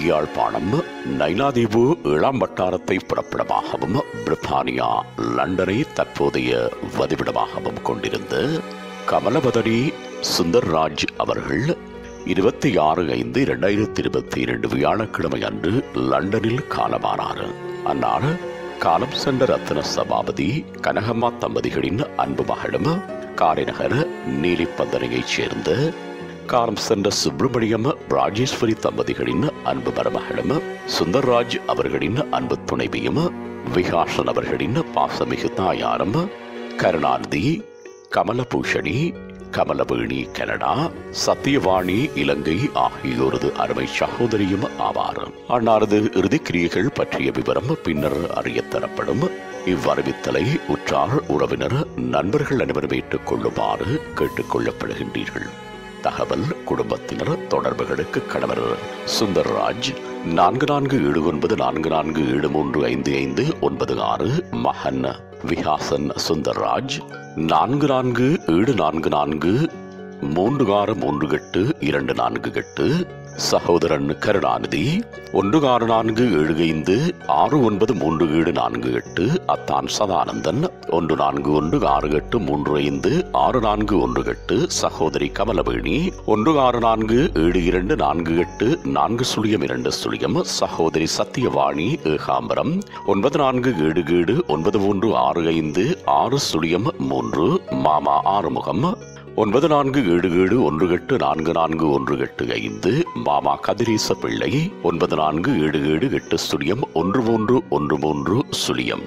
யாழ்ப்பாணம் நைனாதீவு ஏழாம் வட்டாரத்தை புறப்படமாகவும் பிரித்தானியா லண்டனை தற்போதைய வதிவிடமாகவும் கொண்டிருந்த கமலபதனி சுந்தர்ராஜ் அவர்கள் இருபத்தி ஆறு ஐந்து இரண்டாயிரத்தி இருபத்தி இரண்டு வியாழக்கிழமை அன்று லண்டனில் காலமானார் அன்னார் காலம் சென்ற ரத்ன சபாபதி கனகம்மா தம்பதிகளின் அன்பு மகளும் காரைநகர் நீலிப்பந்தனையைச் சேர்ந்த காலம் சென்ற சுப்பிரமணியம் ராஜேஸ்வரி தம்பதிகளின் அன்பு மருமகளும் சுந்தர்ராஜ் அவர்களின் அன்பு துணைவியும் விகாசன் அவர்களின் பாசமிகு தாயாரும் கருணாநிதி கமலபூஷணி கமலவேணி கனடா சத்தியவாணி இலங்கை ஆகியோரது அருமை சகோதரியும் ஆவார் அன்னாரது இறுதிக்கிரியைகள் பற்றிய விவரம் பின்னர் அறியத் தரப்படும் இவ்வறிவித்தலை உற்றார் உறவினர் நண்பர்கள் அனைவரும் ஏற்றுக் கொள்ளுமாறு கேட்டுக் கொள்ளப்படுகின்றீர்கள் தகவல் குடும்பத்தினர் தொடர்புகளுக்கு கணவர் சுந்தர்ராஜ் நான்கு நான்கு ஏழு ஒன்பது நான்கு நான்கு ஏழு மூன்று ஐந்து ஐந்து ஒன்பது ஆறு மகன் விகாசன் சுந்தர்ராஜ் நான்கு நான்கு ஏழு நான்கு நான்கு மூன்று ஆறு மூன்று எட்டு இரண்டு நான்கு எட்டு சகோதரன் கருணாநிதி ஒன்று ஆறு நான்கு ஏழு ஐந்து ஆறு ஒன்பது மூன்று ஏழு நான்கு எட்டு அத்தான் சதானந்தன் ஒன்று நான்கு ஒன்று ஆறு எட்டு மூன்று ஐந்து ஆறு நான்கு ஒன்று எட்டு சகோதரி கமலவேணி ஒன்று ஆறு நான்கு ஏழு இரண்டு நான்கு எட்டு நான்கு சுழியம் இரண்டு சுழியம் சகோதரி சத்தியவாணி ஏகாம்பரம் ஒன்பது நான்கு ஏழு ஏழு ஒன்பது மூன்று ஆறு ஐந்து ஆறு சுழியம் மூன்று மாமா ஆறுமுகம் ஒன்பது நான்கு ஏழு ஏழு ஒன்று எட்டு நான்கு நான்கு ஒன்று எட்டு ஐந்து மாமா கதிரீச பிள்ளை ஒன்பது நான்கு ஏழு ஏழு எட்டு சுழியம் ஒன்று மூன்று ஒன்று மூன்று சுழியம்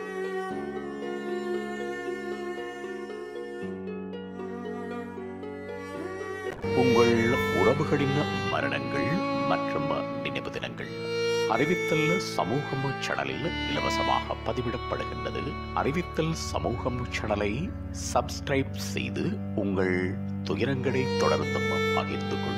உங்கள் உறவுகளின் மரணங்கள் மற்றும் நினைவு தினங்கள் அறிவித்தல் சமூகம் சேனலில் இலவசமாக பதிவிடப்படுகின்றது அறிவித்தல் சமூகம் சேனலை சப்ஸ்கிரைப் செய்து உங்கள் துயரங்களை தொடர்ந்தும் பகிர்ந்து கொள்ளுங்கள்